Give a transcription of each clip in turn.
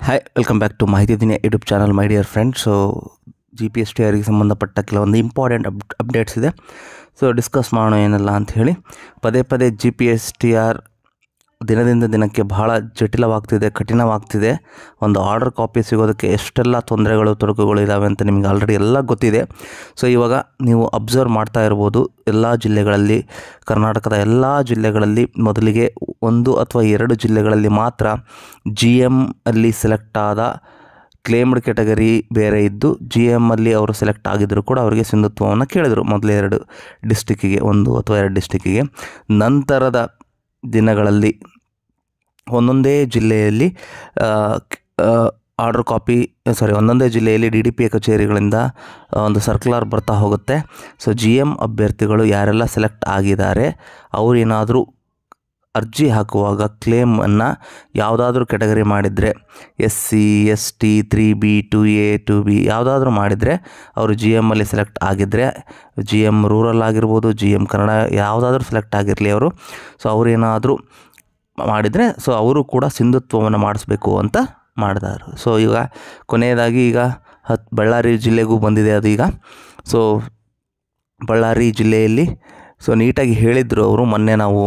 hi welcome back to ಮಾಹಿತಿ ದಿನ YouTube channel my dear friends so G P S T ಆರ್ಗೆ ಸಂಬಂಧಪಟ್ಟ ಕೆಲವೊಂದು ಇಂಪಾರ್ಟೆಂಟ್ ಅಪ್ ಅಪ್ಡೇಟ್ಸ್ ಇದೆ ಸೊ ಡಿಸ್ಕಸ್ ಮಾಡೋಣ ಏನೆಲ್ಲ ಅಂತ ಹೇಳಿ ಪದೇ ಪದೇ G P S T R ದಿನದಿಂದ ದಿನಕ್ಕೆ ಬಹಳ ಜಟಿಲವಾಗ್ತಿದೆ ಕಠಿಣವಾಗ್ತಿದೆ ಒಂದು ಆರ್ಡರ್ ಕಾಪಿ ಸಿಗೋದಕ್ಕೆ ಎಷ್ಟೆಲ್ಲ ತೊಂದರೆಗಳು ತೊಡಕುಗಳು ಇದ್ದಾವೆ ಅಂತ ನಿಮಗೆ ಆಲ್ರೆಡಿ ಎಲ್ಲ ಗೊತ್ತಿದೆ ಸೊ ಇವಾಗ ನೀವು ಅಬ್ಸರ್ವ್ ಮಾಡ್ತಾ ಇರ್ಬೋದು ಎಲ್ಲ ಜಿಲ್ಲೆಗಳಲ್ಲಿ ಕರ್ನಾಟಕದ ಎಲ್ಲ ಜಿಲ್ಲೆಗಳಲ್ಲಿ ಮೊದಲಿಗೆ ಒಂದು ಅಥವಾ ಎರಡು ಜಿಲ್ಲೆಗಳಲ್ಲಿ ಮಾತ್ರ ಜಿ ಎಮ್ ಅಲ್ಲಿ ಸೆಲೆಕ್ಟ್ ಆದ ಕ್ಲೇಮ್ಡ್ ಕೆಟಗರಿ ಬೇರೆ ಇದ್ದು ಜಿ ಎಮ್ಮಲ್ಲಿ ಅವರು ಸೆಲೆಕ್ಟ್ ಆಗಿದ್ದರೂ ಕೂಡ ಅವರಿಗೆ ಸಿಂಧುತ್ವವನ್ನು ಕೇಳಿದರು ಮೊದಲೇ ಎರಡು ಡಿಸ್ಟಿಕ್ಕಿಗೆ ಒಂದು ಅಥವಾ ಎರಡು ಡಿಸ್ಟಿಕ್ಕಿಗೆ ನಂತರದ ದಿನಗಳಲ್ಲಿ ಒಂದೊಂದೇ ಜಿಲ್ಲೆಯಲ್ಲಿ ಆರ್ಡರ್ ಕಾಪಿ ಸಾರಿ ಒಂದೊಂದೇ ಜಿಲ್ಲೆಯಲ್ಲಿ ಡಿ ಡಿ ಪಿ ಕಚೇರಿಗಳಿಂದ ಆ, ಒಂದು ಸರ್ಕ್ಯುಲರ್ ಬರ್ತಾ ಹೋಗುತ್ತೆ ಸೊ ಜಿ ಎಮ್ ಅಭ್ಯರ್ಥಿಗಳು ಯಾರೆಲ್ಲ ಸೆಲೆಕ್ಟ್ ಆಗಿದ್ದಾರೆ ಅವರೇನಾದರೂ ಅರ್ಜಿ ಹಾಕುವಾಗ ಕ್ಲೇಮನ್ನು ಯಾವುದಾದ್ರೂ ಕೆಟಗರಿ ಮಾಡಿದರೆ S C S T three B two A two B ಯಾವುದಾದ್ರೂ ಮಾಡಿದರೆ ಅವರು ಜಿ ಎಮ್ಮಲ್ಲಿ ಸೆಲೆಕ್ಟ್ ಆಗಿದ್ದರೆ ಜಿ ಎಮ್ ರೂರಲ್ ಆಗಿರ್ಬೋದು ಜಿ ಎಮ್ ಕನ್ನಡ ಯಾವುದಾದ್ರೂ ಸೆಲೆಕ್ಟ್ ಆಗಿರಲಿ ಅವರು ಸೊ ಅವರೇನಾದರೂ ಮಾಡಿದರೆ ಸೊ ಅವರು ಕೂಡ ಸಿಂಧುತ್ವವನ್ನು ಮಾಡಿಸ್ಬೇಕು ಅಂತ ಮಾಡಿದಾರೆ ಸೊ ಈಗ ಕೊನೆಯದಾಗಿ ಈಗ ಹತ್ ಬಳ್ಳಾರಿ ಜಿಲ್ಲೆಗೂ ಬಂದಿದೆ ಅದು ಈಗ ಸೊ ಬಳ್ಳಾರಿ ಜಿಲ್ಲೆಯಲ್ಲಿ ಸೊ ನೀಟಾಗಿ ಹೇಳಿದರು ಅವರು ಮೊನ್ನೆ ನಾವು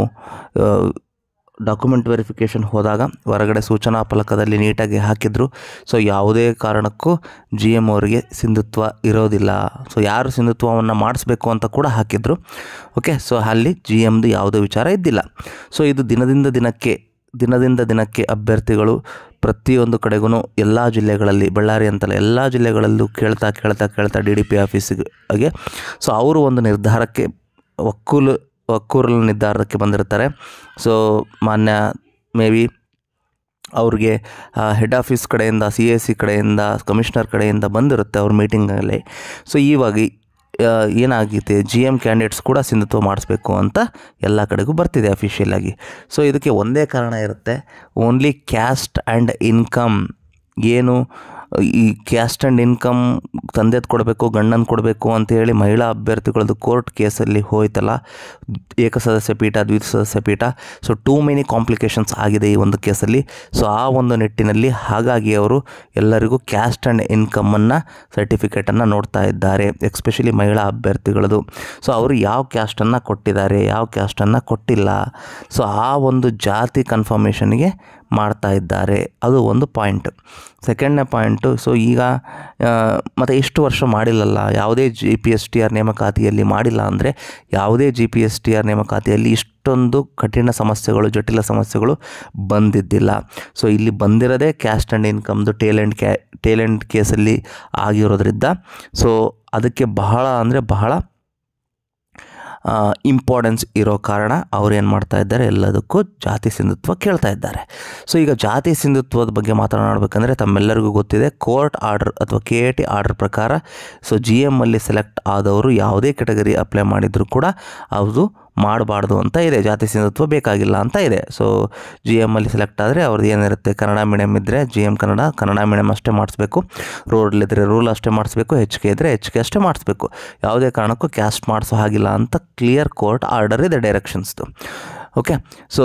ಡಾಕ್ಯುಮೆಂಟ್ ವೆರಿಫಿಕೇಷನ್ ಹೋದಾಗ ಹೊರಗಡೆ ಸೂಚನಾ ಫಲಕದಲ್ಲಿ ನೀಟಾಗಿ ಹಾಕಿದ್ರು ಸೊ ಯಾವುದೇ ಕಾರಣಕ್ಕೂ ಜಿ ಎಮ್ ಅವರಿಗೆ ಸಿಂಧುತ್ವ ಇರೋದಿಲ್ಲ ಸೊ ಯಾರು ಸಿಂಧುತ್ವವನ್ನು ಮಾಡಿಸ್ಬೇಕು ಅಂತ ಕೂಡ ಹಾಕಿದ್ರು ಓಕೆ ಸೊ ಅಲ್ಲಿ ಜಿ ಎಮ್ದು ಯಾವುದೇ ವಿಚಾರ ಇದ್ದಿಲ್ಲ ಸೊ ಇದು ದಿನದಿಂದ ದಿನಕ್ಕೆ ದಿನದಿಂದ ದಿನಕ್ಕೆ ಅಭ್ಯರ್ಥಿಗಳು ಪ್ರತಿಯೊಂದು ಕಡೆಗೂ ಎಲ್ಲ ಜಿಲ್ಲೆಗಳಲ್ಲಿ ಬಳ್ಳಾರಿ ಅಂತಲ್ಲ ಎಲ್ಲ ಜಿಲ್ಲೆಗಳಲ್ಲೂ ಕೇಳ್ತಾ ಕೇಳ್ತಾ ಕೇಳ್ತಾ ಡಿ ಡಿ ಪಿ ಆಫೀಸಿಗೆ ಸೊ ಅವರು ಒಂದು ನಿರ್ಧಾರಕ್ಕೆ ಒಕ್ಕೂಲು ಒಕ್ಕೂರಲ ನಿರ್ಧಾರಕ್ಕೆ ಬಂದಿರ್ತಾರೆ ಸೊ ಮಾನ್ಯ ಮೇ ಬಿ ಅವ್ರಿಗೆ ಹೆಡ್ ಆಫೀಸ್ ಕಡೆಯಿಂದ ಸಿ ಎ ಸಿ ಕಡೆಯಿಂದ ಕಮಿಷನರ್ ಕಡೆಯಿಂದ ಬಂದಿರುತ್ತೆ ಅವ್ರ ಮೀಟಿಂಗಲ್ಲಿ ಸೊ ಇವಾಗ ಆ, ಏನಾಗಿದೆ ಜಿ ಎಮ್ ಕ್ಯಾಂಡಿಡೇಟ್ಸ್ ಕೂಡ ಸಿಂಧುತ್ವ ಮಾಡಿಸ್ಬೇಕು ಅಂತ ಎಲ್ಲ ಕಡೆಗೂ ಬರ್ತಿದೆ ಅಫಿಷಿಯಲ್ ಆಗಿ ಸೊ ಇದಕ್ಕೆ ಒಂದೇ ಕಾರಣ ಇರುತ್ತೆ ಓನ್ಲಿ ಕ್ಯಾಸ್ಟ್ ಆ್ಯಂಡ್ ಇನ್ಕಮ್ ಏನು ಈ ಕ್ಯಾಸ್ಟ್ ಆ್ಯಂಡ್ ಇನ್ಕಮ್ ತಂದೆದು ಕೊಡಬೇಕು ಗಂಡನ ಕೊಡಬೇಕು ಅಂತೇಳಿ ಮಹಿಳಾ ಅಭ್ಯರ್ಥಿಗಳದ್ದು ಕೋರ್ಟ್ ಕೇಸಲ್ಲಿ ಹೋಯ್ತಲ್ಲ ಏಕಸದಸ್ಯ ಪೀಠ ದ್ವಿಸದಸ್ಯ ಪೀಠ ಸೊ ಟೂ ಮೆನಿ ಕಾಂಪ್ಲಿಕೇಶನ್ಸ್ ಆಗಿದೆ ಈ ಒಂದು ಕೇಸಲ್ಲಿ ಸೊ ಆ ಒಂದು ನಿಟ್ಟಿನಲ್ಲಿ ಹಾಗಾಗಿ ಅವರು ಎಲ್ಲರಿಗೂ ಕ್ಯಾಸ್ಟ್ ಆ್ಯಂಡ್ ಇನ್ಕಮನ್ನು ಸರ್ಟಿಫಿಕೇಟನ್ನು ನೋಡ್ತಾ ಇದ್ದಾರೆ ಎಕ್ಸ್ಪೆಷಲಿ ಮಹಿಳಾ ಅಭ್ಯರ್ಥಿಗಳದು ಸೊ ಅವರು ಯಾವ ಕ್ಯಾಸ್ಟನ್ನು ಕೊಟ್ಟಿದ್ದಾರೆ ಯಾವ ಕ್ಯಾಸ್ಟನ್ನು ಕೊಟ್ಟಿಲ್ಲ ಸೊ ಆ ಒಂದು ಜಾತಿ ಕನ್ಫರ್ಮೇಷನ್ಗೆ ಮಾಡ್ತಾ ಇದ್ದಾರೆ ಅದು ಒಂದು ಪಾಯಿಂಟ್ ಸೆಕೆಂಡ್ನೇ ಪಾಯಿಂಟು ಸೊ ಈಗ ಮತ್ತು ಇಷ್ಟು ವರ್ಷ ಮಾಡಿಲ್ಲಲ್ಲ ಯಾವುದೇ G P S T R ನೇಮಕಾತಿಯಲ್ಲಿ ಮಾಡಿಲ್ಲ ಅಂದರೆ ಯಾವುದೇ G P S T R ನೇಮಕಾತಿಯಲ್ಲಿ ಇಷ್ಟೊಂದು ಕಠಿಣ ಸಮಸ್ಯೆಗಳು ಜಟಿಲ ಸಮಸ್ಯೆಗಳು ಬಂದಿದ್ದಿಲ್ಲ ಸೊ ಇಲ್ಲಿ ಬಂದಿರೋದೇ ಕ್ಯಾಸ್ಟ್ ಆ್ಯಂಡ್ ಇನ್ಕಮ್ದು ಟೇಲೆಂಟ್ ಕ್ಯಾ ಟೇಲೆಂಟ್ ಕೇಸಲ್ಲಿ ಆಗಿರೋದ್ರಿಂದ ಸೊ ಅದಕ್ಕೆ ಬಹಳ ಅಂದರೆ ಬಹಳ ಇಂಪಾರ್ಟೆನ್ಸ್ ಇರೋ ಕಾರಣ ಅವ್ರು ಏನು ಮಾಡ್ತಾ ಇದ್ದಾರೆ ಎಲ್ಲದಕ್ಕೂ ಜಾತಿ ಸಿಂಧುತ್ವ ಕೇಳ್ತಾ ಇದ್ದಾರೆ ಸೊ ಈಗ ಜಾತಿ ಸಿಂಧುತ್ವದ ಬಗ್ಗೆ ಮಾತನಾಡಬೇಕಂದ್ರೆ ತಮ್ಮೆಲ್ಲರಿಗೂ ಗೊತ್ತಿದೆ ಕೋರ್ಟ್ ಆರ್ಡರ್ ಅಥವಾ ಕೆ ಎ ಟಿ ಆರ್ಡರ್ ಪ್ರಕಾರ ಸೊ ಜಿ ಎಮ್ಮಲ್ಲಿ ಸೆಲೆಕ್ಟ್ ಆದವರು ಯಾವುದೇ ಕೆಟಗರಿ ಅಪ್ಲೈ ಮಾಡಿದರೂ ಕೂಡ ಅದು ಮಾಡಬಾರ್ದು ಅಂತ ಇದೆ ಜಾತಿ ಸಿಂಧುತ್ವ ಬೇಕಾಗಿಲ್ಲ ಅಂತ ಇದೆ ಸೊ ಜಿ ಎಮ್ಮಲ್ಲಿ ಸೆಲೆಕ್ಟ್ ಆದರೆ ಅವ್ರದ್ದು ಏನಿರುತ್ತೆ ಕನ್ನಡ ಮೀಡಿಯಮ್ ಇದ್ದರೆ G M Kannada Kannada medium ಅಷ್ಟೇ ಮಾಡಿಸ್ಬೇಕು ರೂರಲ್ ಇದ್ದರೆ ರೂಲ್ ಅಷ್ಟೇ ಮಾಡಿಸ್ಬೇಕು ಎಚ್ ಕೆ ಇದ್ದರೆ ಎಚ್ ಕೆ ಅಷ್ಟೇ ಮಾಡಿಸ್ಬೇಕು ಯಾವುದೇ ಕಾರಣಕ್ಕೂ ಕ್ಯಾಸ್ಟ್ ಮಾಡಿಸೋ ಹಾಗಿಲ್ಲ ಅಂತ ಕ್ಲಿಯರ್ ಕೋರ್ಟ್ ಆರ್ಡರ್ ಇದೆ ಡೈರೆಕ್ಷನ್ಸ್ದು ಓಕೆ ಸೊ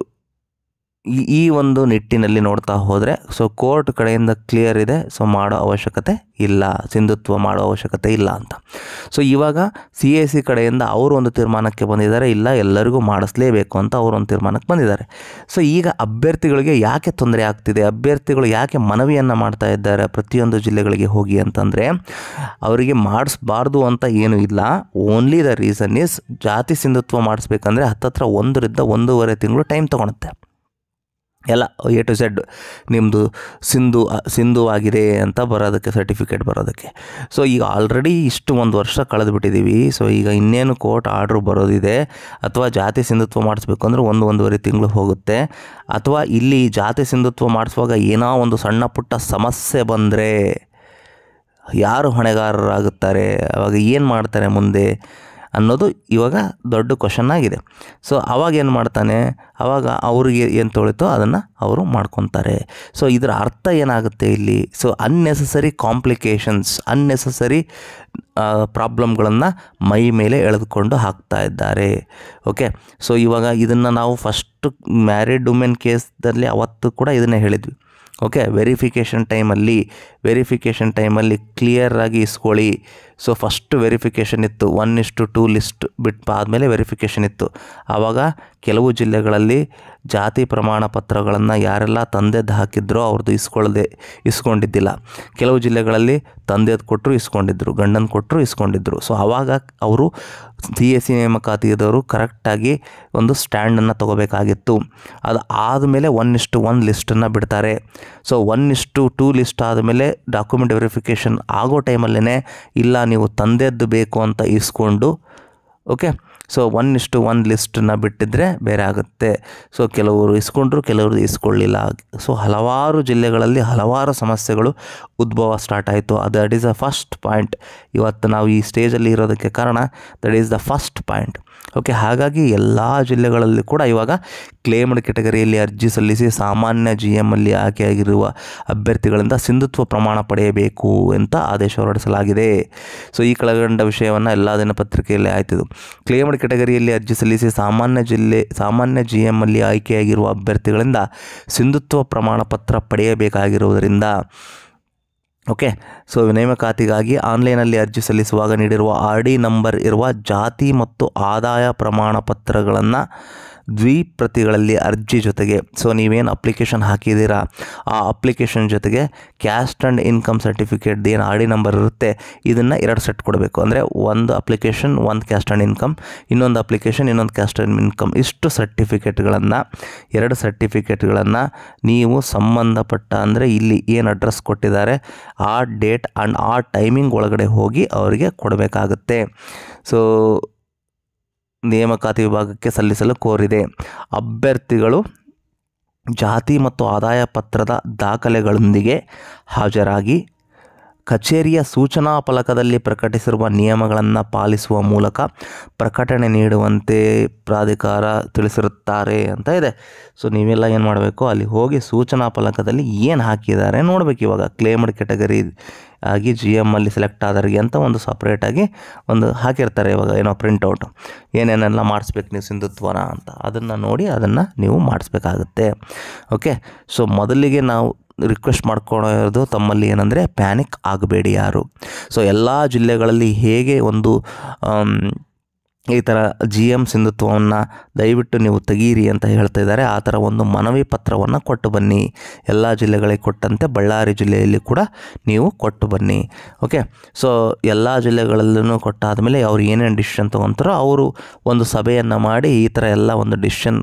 ಈ ಈ ಒಂದು ನಿಟ್ಟಿನಲ್ಲಿ ನೋಡ್ತಾ ಹೋದರೆ ಸೊ ಕೋರ್ಟ್ ಕಡೆಯಿಂದ ಕ್ಲಿಯರ್ ಇದೆ ಸೊ ಮಾಡೋ ಅವಶ್ಯಕತೆ ಇಲ್ಲ ಸಿಂಧುತ್ವ ಮಾಡೋ ಅವಶ್ಯಕತೆ ಇಲ್ಲ ಅಂತ ಸೊ ಇವಾಗ ಸಿ ಎ ಸಿ ಕಡೆಯಿಂದ ಅವರು ಒಂದು ತೀರ್ಮಾನಕ್ಕೆ ಬಂದಿದ್ದಾರೆ ಇಲ್ಲ ಎಲ್ಲರಿಗೂ ಮಾಡಿಸ್ಲೇಬೇಕು ಅಂತ ಅವರು ಒಂದು ತೀರ್ಮಾನಕ್ಕೆ ಬಂದಿದ್ದಾರೆ ಸೊ ಈಗ ಅಭ್ಯರ್ಥಿಗಳಿಗೆ ಯಾಕೆ ತೊಂದರೆ ಆಗ್ತಿದೆ ಅಭ್ಯರ್ಥಿಗಳು ಯಾಕೆ ಮನವಿಯನ್ನು ಮಾಡ್ತಾ ಇದ್ದಾರೆ ಪ್ರತಿಯೊಂದು ಜಿಲ್ಲೆಗಳಿಗೆ ಹೋಗಿ ಅಂತಂದರೆ ಅವರಿಗೆ ಮಾಡಿಸ್ಬಾರ್ದು ಅಂತ ಏನೂ ಇಲ್ಲ ಓನ್ಲಿ ದ ರೀಸನ್ ಈಸ್ ಜಾತಿ ಸಿಂಧುತ್ವ ಮಾಡಿಸ್ಬೇಕಂದ್ರೆ ಹತ್ತತ್ರ ಒಂದರಿಂದ ಒಂದೂವರೆ ತಿಂಗಳು ಟೈಮ್ ತೊಗೊಳುತ್ತೆ ಎಲ್ಲ ಎ ಟು ಝೆಡ್ ನಿಮ್ಮದು ಸಿಂಧು ಸಿಂಧು ಆಗಿದೆ ಅಂತ ಬರೋದಕ್ಕೆ ಸರ್ಟಿಫಿಕೇಟ್ ಬರೋದಕ್ಕೆ ಸೊ ಈಗ ಆಲ್ರೆಡಿ ಇಷ್ಟು ಒಂದು ವರ್ಷ ಕಳೆದುಬಿಟ್ಟಿದ್ದೀವಿ ಸೊ ಈಗ ಇನ್ನೇನು ಕೋರ್ಟ್ ಆರ್ಡ್ರ್ ಬರೋದಿದೆ ಅಥವಾ ಜಾತಿ ಸಿಂಧುತ್ವ ಮಾಡಿಸ್ಬೇಕು ಅಂದ್ರೆ ಒಂದು ಒಂದೂವರೆ ತಿಂಗಳು ಹೋಗುತ್ತೆ ಅಥವಾ ಇಲ್ಲಿ ಜಾತಿ ಸಿಂಧುತ್ವ ಮಾಡಿಸುವಾಗ ಏನೋ ಒಂದು ಸಣ್ಣ ಪುಟ್ಟ ಸಮಸ್ಯೆ ಬಂದರೆ ಯಾರು ಹೊಣೆಗಾರರಾಗುತ್ತಾರೆ ಅವಾಗ ಏನು ಮಾಡ್ತಾರೆ ಮುಂದೆ ಅನ್ನೋದು ಇವಾಗ ದೊಡ್ಡ ಕ್ವಶನ್ ಆಗಿದೆ ಸೊ ಅವಾಗ ಏನು ಮಾಡ್ತಾನೆ ಅವಾಗ ಅವ್ರಿಗೆ ಏನು ತೊಳಿತೋ ಅದನ್ನು ಅವರು ಮಾಡ್ಕೊತಾರೆ ಸೊ ಇದರ ಅರ್ಥ ಏನಾಗುತ್ತೆ ಇಲ್ಲಿ ಸೊ ಅನ್ನೆಸಸರಿ ಕಾಂಪ್ಲಿಕೇಶನ್ಸ್ ಅನ್ನೆಸಸರಿ ಪ್ರಾಬ್ಲಮ್ಗಳನ್ನು ಮೈ ಮೇಲೆ ಎಳೆದುಕೊಂಡು ಹಾಕ್ತಾ ಇದ್ದಾರೆ ಓಕೆ ಸೊ ಇವಾಗ ಇದನ್ನು ನಾವು ಫಸ್ಟ್ ಫಸ್ಟ್ ಮ್ಯಾರಿಡ್ ವುಮೆನ್ ಕೇಸ್ದಲ್ಲಿ ಅವತ್ತು ಕೂಡ ಇದನ್ನೇ ಹೇಳಿದ್ವಿ ಓಕೆ ವೆರಿಫಿಕೇಷನ್ ಟೈಮಲ್ಲಿ ವೆರಿಫಿಕೇಷನ್ ಟೈಮಲ್ಲಿ ಕ್ಲಿಯರಾಗಿ ಇಸ್ಕೊಳ್ಳಿ ಸೊ ಫಸ್ಟ್ ವೆರಿಫಿಕೇಷನ್ ಇತ್ತು ಒನ್ ಇಷ್ಟು ಟೂ ಲಿಸ್ಟ್ ಬಿಟ್ಟು ಆದಮೇಲೆ ವೆರಿಫಿಕೇಷನ್ ಇತ್ತು ಆವಾಗ ಕೆಲವು ಜಿಲ್ಲೆಗಳಲ್ಲಿ ಜಾತಿ ಪ್ರಮಾಣ ಪತ್ರಗಳನ್ನು ಯಾರೆಲ್ಲ ತಂದೆದ್ದು ಹಾಕಿದ್ರೋ ಅವ್ರದ್ದು ಇಸ್ಕೊಳ್ಳದೆ ಇಸ್ಕೊಂಡಿದ್ದಿಲ್ಲ ಕೆಲವು ಜಿಲ್ಲೆಗಳಲ್ಲಿ ತಂದೆದು ಕೊಟ್ಟರು ಇಸ್ಕೊಂಡಿದ್ರು ಗಂಡನ ಕೊಟ್ಟರು ಇಸ್ಕೊಂಡಿದ್ರು ಸೊ ಆವಾಗ ಅವರು ಸಿ ಎಸ್ ಸಿ ನೇಮಕಾತಿದವರು ಕರೆಕ್ಟಾಗಿ ಒಂದು ಸ್ಟ್ಯಾಂಡನ್ನು ತೊಗೋಬೇಕಾಗಿತ್ತು ಅದು ಆದಮೇಲೆ ಒನ್ ಇಷ್ಟು ಒನ್ ಲಿಸ್ಟನ್ನು ಬಿಡ್ತಾರೆ ಸೊ ಒನ್ ಇಷ್ಟು ಟೂ ಲಿಸ್ಟ್ ಆದಮೇಲೆ ಡಾಕ್ಯುಮೆಂಟ್ ವೆರಿಫಿಕೇಷನ್ ಆಗೋ ಟೈಮಲ್ಲೇ ಇಲ್ಲ ನೀವು ತಂದೆದ್ದು ಬೇಕು ಅಂತ ಇಸ್ಕೊಂಡು ಓಕೆ ಸೊ ಒನ್ ಇಷ್ಟು ಒನ್ ಲಿಸ್ಟನ್ನ ಬಿಟ್ಟಿದ್ರೆ ಬೇರೆ ಆಗುತ್ತೆ ಸೊ ಕೆಲವರು ಇಸ್ಕೊಂಡ್ರು ಕೆಲವರು ಇಸ್ಕೊಳ್ಳಿಲ್ಲ ಸೊ ಹಲವಾರು ಜಿಲ್ಲೆಗಳಲ್ಲಿ ಹಲವಾರು ಸಮಸ್ಯೆಗಳು ಉದ್ಭವ ಸ್ಟಾರ್ಟ್ ಆಯಿತು ಅದು that is the first point ಇವತ್ತು ನಾವು ಈ ಸ್ಟೇಜಲ್ಲಿ ಇರೋದಕ್ಕೆ ಕಾರಣ that is the first point okay ಹಾಗಾಗಿ ಎಲ್ಲ ಜಿಲ್ಲೆಗಳಲ್ಲಿ ಕೂಡ ಇವಾಗ ಕ್ಲೇಮ್ಡ್ ಕೆಟಗರಿಯಲ್ಲಿ ಅರ್ಜಿ ಸಲ್ಲಿಸಿ ಸಾಮಾನ್ಯ ಜಿ ಎಮ್ಮಲ್ಲಿ ಆಯ್ಕೆಯಾಗಿರುವ ಅಭ್ಯರ್ಥಿಗಳಿಂದ ಸಿಂಧುತ್ವ ಪ್ರಮಾಣ ಪಡೆಯಬೇಕು ಅಂತ ಆದೇಶ ಹೊರಡಿಸಲಾಗಿದೆ ಸೊ ಈ ಕೆಳಗಂಡ ವಿಷಯವನ್ನು ಎಲ್ಲ ದಿನಪತ್ರಿಕೆಯಲ್ಲಿ ಆಯ್ತಿದ್ದು ಕ್ಲೇಮ್ಡ್ ಕೆಟಗರಿಯಲ್ಲಿ ಅರ್ಜಿ ಸಲ್ಲಿಸಿ ಸಾಮಾನ್ಯ ಜಿಲ್ಲೆ ಸಾಮಾನ್ಯ ಜಿ ಎಮ್ಮಲ್ಲಿ ಆಯ್ಕೆಯಾಗಿರುವ ಅಭ್ಯರ್ಥಿಗಳಿಂದ ಸಿಂಧುತ್ವ ಪ್ರಮಾಣ ಪತ್ರ ಪಡೆಯಬೇಕಾಗಿರುವುದರಿಂದ ಓಕೆ ಸೊ ನೇಮಕಾತಿಗಾಗಿ ಆನ್ಲೈನಲ್ಲಿ ಅರ್ಜಿ ಸಲ್ಲಿಸುವಾಗ ನೀಡಿರುವ ಆರ್ ಡಿ ನಂಬರ್ ಇರುವ ಜಾತಿ ಮತ್ತು ಆದಾಯ ಪ್ರಮಾಣ ಪತ್ರಗಳನ್ನು ದ್ವಿಪ್ರತಿಗಳಲ್ಲಿ ಅರ್ಜಿ ಜೊತೆಗೆ ಸೊ ನೀವೇನು ಅಪ್ಲಿಕೇಶನ್ ಹಾಕಿದ್ದೀರಾ ಆ ಅಪ್ಲಿಕೇಶನ್ ಜೊತೆಗೆ ಕ್ಯಾಸ್ಟ್ ಆ್ಯಂಡ್ ಇನ್ಕಮ್ ಸರ್ಟಿಫಿಕೇಟ್ ಏನು ಆರ್ ಡಿ ನಂಬರ್ ಇರುತ್ತೆ ಇದನ್ನು ಎರಡು ಸೆಟ್ ಕೊಡಬೇಕು ಅಂದರೆ ಒಂದು ಅಪ್ಲಿಕೇಶನ್ ಒಂದು ಕ್ಯಾಸ್ಟ್ ಆ್ಯಂಡ್ ಇನ್ಕಮ್ ಇನ್ನೊಂದು ಅಪ್ಲಿಕೇಶನ್ ಇನ್ನೊಂದು ಕ್ಯಾಸ್ಟ್ ಆ್ಯಂಡ್ ಇನ್ಕಮ್ ಇಷ್ಟು ಸರ್ಟಿಫಿಕೇಟ್ಗಳನ್ನು ಎರಡು ಸರ್ಟಿಫಿಕೇಟ್ಗಳನ್ನು ನೀವು ಸಂಬಂಧಪಟ್ಟ ಅಂದರೆ ಇಲ್ಲಿ ಏನು ಅಡ್ರೆಸ್ ಕೊಟ್ಟಿದ್ದಾರೆ ಆ ಡೇಟ್ ಆ್ಯಂಡ್ ಆ ಟೈಮಿಂಗ್ ಒಳಗಡೆ ಹೋಗಿ ಅವರಿಗೆ ಕೊಡಬೇಕಾಗುತ್ತೆ ಸೊ ನೇಮಕಾತಿ ವಿಭಾಗಕ್ಕೆ ಸಲ್ಲಿಸಲು ಕೋರಿದೆ ಅಭ್ಯರ್ಥಿಗಳು ಜಾತಿ ಮತ್ತು ಆದಾಯ ಪತ್ರದ ದಾಖಲೆಗಳೊಂದಿಗೆ ಹಾಜರಾಗಿ ಕಚೇರಿಯ ಸೂಚನಾ ಫಲಕದಲ್ಲಿ ಪ್ರಕಟಿಸಿರುವ ನಿಯಮಗಳನ್ನು ಪಾಲಿಸುವ ಮೂಲಕ ಪ್ರಕಟಣೆ ನೀಡುವಂತೆ ಪ್ರಾಧಿಕಾರ ತಿಳಿಸಿರುತ್ತಾರೆ ಅಂತ ಇದೆ ಸೊ ನೀವೆಲ್ಲ ಏನು ಮಾಡಬೇಕು ಅಲ್ಲಿ ಹೋಗಿ ಸೂಚನಾ ಫಲಕದಲ್ಲಿ ಏನು ಹಾಕಿದ್ದಾರೆ ನೋಡಬೇಕು ಇವಾಗ ಕ್ಲೇಮ್ಡ್ ಕೆಟಗರಿ ಆಗಿ ಜಿ ಎಮ್ಮಲ್ಲಿ ಸೆಲೆಕ್ಟ್ ಆದವ್ರಿಗೆ ಅಂತ ಒಂದು ಸಪ್ರೇಟಾಗಿ ಒಂದು ಹಾಕಿರ್ತಾರೆ ಇವಾಗ ಏನೋ ಪ್ರಿಂಟೌಟ್ ಏನೇನೆಲ್ಲ ಮಾಡಿಸ್ಬೇಕು ನೀವು ಸಿಂಧುತ್ವನ ಅಂತ ಅದನ್ನು ನೋಡಿ ಅದನ್ನು ನೀವು ಮಾಡಿಸ್ಬೇಕಾಗುತ್ತೆ ಓಕೆ ಸೊ ಮೊದಲಿಗೆ ನಾವು ರಿಕ್ವೆಸ್ಟ್ ಮಾಡ್ಕೊಳ್ಳೋದು ತಮ್ಮಲ್ಲಿ ಏನಂದರೆ ಪ್ಯಾನಿಕ್ ಆಗಬೇಡಿ ಯಾರು ಸೊ ಎಲ್ಲ ಜಿಲ್ಲೆಗಳಲ್ಲಿ ಹೇಗೆ ಒಂದು ಆಮ್, ಈ ಥರ ಜಿ ಎಮ್ ಸಿಂಧುತ್ವವನ್ನು ದಯವಿಟ್ಟು ನೀವು ತೆಗೀರಿ ಅಂತ ಹೇಳ್ತಾ ಇದ್ದಾರೆ ಆ ಥರ ಒಂದು ಮನವಿ ಪತ್ರವನ್ನು ಕೊಟ್ಟು ಬನ್ನಿ ಎಲ್ಲ ಜಿಲ್ಲೆಗಳಿಗೆ ಕೊಟ್ಟಂತೆ ಬಳ್ಳಾರಿ ಜಿಲ್ಲೆಯಲ್ಲಿ ಕೂಡ ನೀವು ಕೊಟ್ಟು ಬನ್ನಿ ಓಕೆ ಸೊ ಎಲ್ಲ ಜಿಲ್ಲೆಗಳಲ್ಲೂ ಕೊಟ್ಟಾದಮೇಲೆ ಅವ್ರು ಏನೇನು ಡಿಸಿಷನ್ ತೊಗೊತಾರೋ ಅವರು ಒಂದು ಸಭೆಯನ್ನು ಮಾಡಿ ಈ ಥರ ಎಲ್ಲ ಒಂದು ಡಿಸಿಷನ್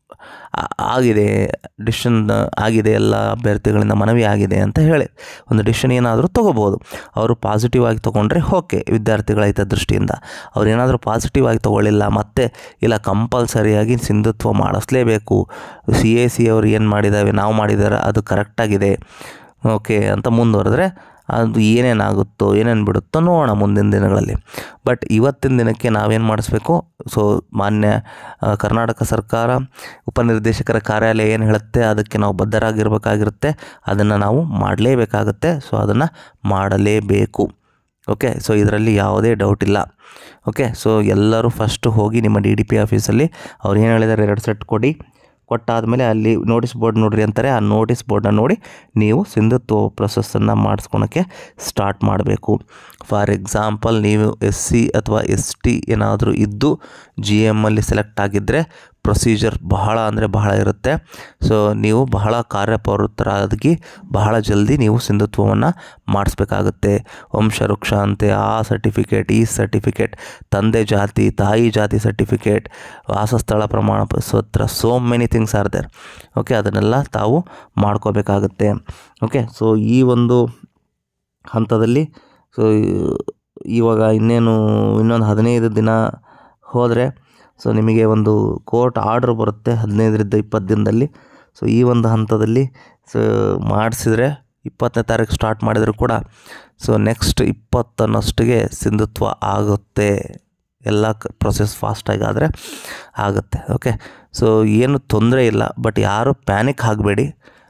ಆಗಿದೆ ಡಿಸಿಷನ್ ಆಗಿದೆ ಎಲ್ಲ ಅಭ್ಯರ್ಥಿಗಳಿಂದ ಮನವಿ ಆಗಿದೆ ಅಂತ ಹೇಳಿ ಒಂದು ಡಿಸಿಷನ್ ಏನಾದರೂ ತೊಗೋಬೋದು ಅವರು ಪಾಸಿಟಿವ್ ಆಗಿ ತೊಗೊಂಡ್ರೆ ಓಕೆ ವಿದ್ಯಾರ್ಥಿಗಳ ಹಿತದೃಷ್ಟಿಯಿಂದ ಅವ್ರು ಏನಾದರೂ ಪಾಸಿಟಿವ್ ಆಗಿ ತೊಗೊಳ್ಳಿಲ್ಲ ಮತ್ತೆ ಇಲ್ಲ ಕಂಪಲ್ಸರಿಯಾಗಿ ಸಿಂಧುತ್ವ ಮಾಡಿಸ್ಲೇಬೇಕು ಸಿ ಎ ಸಿ ಅವ್ರು ಏನು ಮಾಡಿದ್ದಾವೆ ನಾವು ಮಾಡಿದ್ದಾರೆ ಅದು ಕರೆಕ್ಟಾಗಿದೆ ಓಕೆ ಅಂತ ಮುಂದುವರೆದ್ರೆ ಅದು ಏನೇನಾಗುತ್ತೋ ಏನೇನು ಬಿಡುತ್ತೋ ನೋಡೋಣ ಮುಂದಿನ ದಿನಗಳಲ್ಲಿ ಬಟ್ ಇವತ್ತಿನ ದಿನಕ್ಕೆ ನಾವೇನು ಮಾಡಿಸ್ಬೇಕು ಸೊ ಮಾನ್ಯ ಆ, ಕರ್ನಾಟಕ ಸರ್ಕಾರ ಉಪನಿರ್ದೇಶಕರ ಕಾರ್ಯಾಲಯ ಏನು ಹೇಳುತ್ತೆ ಅದಕ್ಕೆ ನಾವು ಬದ್ಧರಾಗಿರ್ಬೇಕಾಗಿರುತ್ತೆ ಅದನ್ನು ನಾವು ಮಾಡಲೇಬೇಕಾಗುತ್ತೆ ಸೊ ಅದನ್ನು ಮಾಡಲೇಬೇಕು ಓಕೆ ಸೊ ಇದರಲ್ಲಿ ಯಾವುದೇ ಡೌಟ್ ಇಲ್ಲ ಓಕೆ ಸೊ ಎಲ್ಲರೂ ಫಸ್ಟ್ ಹೋಗಿ ನಿಮ್ಮ ಡಿ ಡಿ ಪಿ ಆಫೀಸಲ್ಲಿ ಅವ್ರು ಏನು ಹೇಳಿದ್ದಾರೆ ಎರಡು ಸೆಟ್ ಕೊಡಿ ಕೊಟ್ಟಾದಮೇಲೆ ಅಲ್ಲಿ ನೋಟಿಸ್ ಬೋರ್ಡ್ ನೋಡ್ರಿ ಅಂತಾರೆ ಆ ನೋಟಿಸ್ ಬೋರ್ಡನ್ನ ನೋಡಿ ನೀವು ಸಿಂಧುತ್ವ ಪ್ರೊಸೆಸ್ಸನ್ನು ಮಾಡಿಸ್ಕೊಳಕ್ಕೆ ಸ್ಟಾರ್ಟ್ ಮಾಡಬೇಕು ಫಾರ್ ಎಕ್ಸಾಂಪಲ್ ನೀವು ಎಸ್ ಸಿ ಅಥವಾ ಎಸ್ ಟಿ ಏನಾದರೂ ಇದ್ದು ಜಿ ಎಮ್ಮಲ್ಲಿ ಸೆಲೆಕ್ಟ್ ಆಗಿದ್ದರೆ ಪ್ರೊಸೀಜರ್ ಬಹಳ ಅಂದರೆ ಬಹಳ ಇರುತ್ತೆ ಸೊ ನೀವು ಬಹಳ ಕಾರ್ಯಪ್ರವೃತ್ತರಾಗಿ ಬಹಳ ಜಲ್ದಿ ನೀವು ಸಿಂಧುತ್ವವನ್ನು ಮಾಡಿಸ್ಬೇಕಾಗುತ್ತೆ ವಂಶವೃಕ್ಷ ಅಂತೆ ಆ ಸರ್ಟಿಫಿಕೇಟ್ ಈ ಸರ್ಟಿಫಿಕೇಟ್ ತಂದೆ ಜಾತಿ ತಾಯಿ ಜಾತಿ ಸರ್ಟಿಫಿಕೇಟ್ ವಾಸಸ್ಥಳ ಪ್ರಮಾಣ ಪತ್ರ so many things are there okay ಅದನ್ನೆಲ್ಲ ತಾವು ಮಾಡ್ಕೋಬೇಕಾಗುತ್ತೆ ಓಕೆ ಸೊ ಈ ಒಂದು ಹಂತದಲ್ಲಿ ಸೊ ಇವಾಗ ಇನ್ನೇನು ಇನ್ನೊಂದು ಹದಿನೈದು ದಿನ ಹೋದರೆ ಸೊ ನಿಮಗೆ ಒಂದು ಕೋರ್ಟ್ ಆರ್ಡ್ರ್ ಬರುತ್ತೆ ಹದಿನೈದರಿಂದ ಇಪ್ಪತ್ತು ದಿನದಲ್ಲಿ ಸೊ ಈ ಒಂದು ಹಂತದಲ್ಲಿ ಸೊ ಮಾಡಿಸಿದ್ರೆ ಇಪ್ಪತ್ತನೇ ತಾರೀಕು ಸ್ಟಾರ್ಟ್ ಮಾಡಿದರೂ ಕೂಡ ಸೊ ನೆಕ್ಸ್ಟ್ ಇಪ್ಪತ್ತನ್ನಷ್ಟಿಗೆ ಸಿಂಧುತ್ವ ಆಗುತ್ತೆ ಎಲ್ಲ ಕ ಪ್ರೊಸೆಸ್ ಫಾಸ್ಟಾಗಿ ಆದರೆ ಆಗುತ್ತೆ ಓಕೆ ಸೊ ಏನು ತೊಂದರೆ ಇಲ್ಲ ಬಟ್ ಯಾರು ಪ್ಯಾನಿಕ್ ಆಗಬೇಡಿ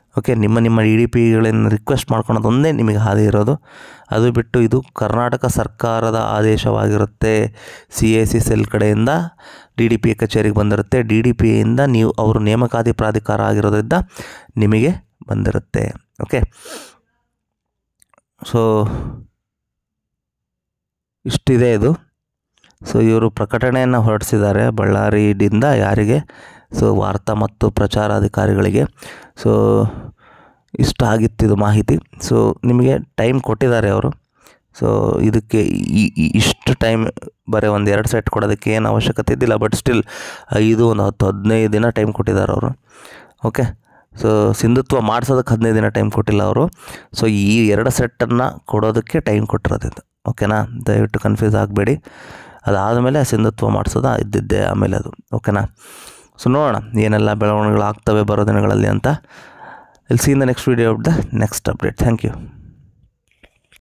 ಓಕೆ ನಿಮ್ಮ ನಿಮ್ಮ ಇ ಡಿ ಪಿಗಳನ್ನು ರಿಕ್ವೆಸ್ಟ್ ಮಾಡ್ಕೊಳೋದು ಒಂದೇ ನಿಮಗೆ ಹಾದಿ ಇರೋದು ಅದು ಬಿಟ್ಟು ಇದು ಕರ್ನಾಟಕ ಸರ್ಕಾರದ ಆದೇಶವಾಗಿರುತ್ತೆ ಸಿ ಎ ಸಿ ಸೆಲ್ ಕಡೆಯಿಂದ ಡಿ ಡಿ ಪಿ ಕಚೇರಿಗೆ ಬಂದಿರುತ್ತೆ ಡಿ ಡಿ ಪಿಯಿಂದ ನೀವು ಅವರು ನೇಮಕಾತಿ ಪ್ರಾಧಿಕಾರ ಆಗಿರೋದ್ರಿಂದ ನಿಮಗೆ ಬಂದಿರುತ್ತೆ ಓಕೆ ಸೊ ಇಷ್ಟಿದೆ ಇದು ಸೊ ಇವರು ಪ್ರಕಟಣೆಯನ್ನು ಹೊರಡಿಸಿದ್ದಾರೆ ಬಳ್ಳಾರಿಯಿಂದ ಯಾರಿಗೆ ಸೊ ವಾರ್ತಾ ಮತ್ತು ಪ್ರಚಾರಾಧಿಕಾರಿಗಳಿಗೆ ಸೊ ಇಷ್ಟ ಆಗಿತ್ತಿದು ಮಾಹಿತಿ ಸೊ ನಿಮಗೆ ಟೈಮ್ ಕೊಟ್ಟಿದ್ದಾರೆ ಅವರು ಸೊ ಇದಕ್ಕೆ ಈ ಈ- ಇಷ್ಟು ಟೈಮ್ ಬರೀ ಒಂದು ಎರಡು ಸೆಟ್ ಕೊಡೋದಕ್ಕೆ ಏನು ಅವಶ್ಯಕತೆ ಇದ್ದಿಲ್ಲ ಬಟ್ ಸ್ಟಿಲ್ ಐದು ಒಂದು ಹತ್ತು ಹದಿನೈದು ದಿನ ಟೈಮ್ ಕೊಟ್ಟಿದ್ದಾರೆ ಅವರು ಓಕೆ ಸೊ ಸಿಂಧುತ್ವ ಮಾಡಿಸೋದಕ್ಕೆ ಹದಿನೈದು ದಿನ ಟೈಮ್ ಕೊಟ್ಟಿಲ್ಲ ಅವರು ಸೊ ಈ ಎರಡು ಸೆಟ್ಟನ್ನು ಕೊಡೋದಕ್ಕೆ ಟೈಮ್ ಕೊಟ್ಟಿರೋದ್ರಿಂದ ಓಕೆನಾ ದಯವಿಟ್ಟು ಕನ್ಫ್ಯೂಸ್ ಆಗಬೇಡಿ ಅದಾದಮೇಲೆ ಸಿಂಧುತ್ವ ಮಾಡಿಸೋದು ಇದ್ದಿದ್ದೆ ಆಮೇಲೆ ಅದು ಓಕೆನಾ ಸೊ ನೋಡೋಣ ಏನೆಲ್ಲ ಬೆಳವಣಿಗೆಗಳಾಗ್ತವೆ ಬರೋ ದಿನಗಳಲ್ಲಿ ಅಂತ ಇಲ್ಲಿ see in the next video of the next update thank you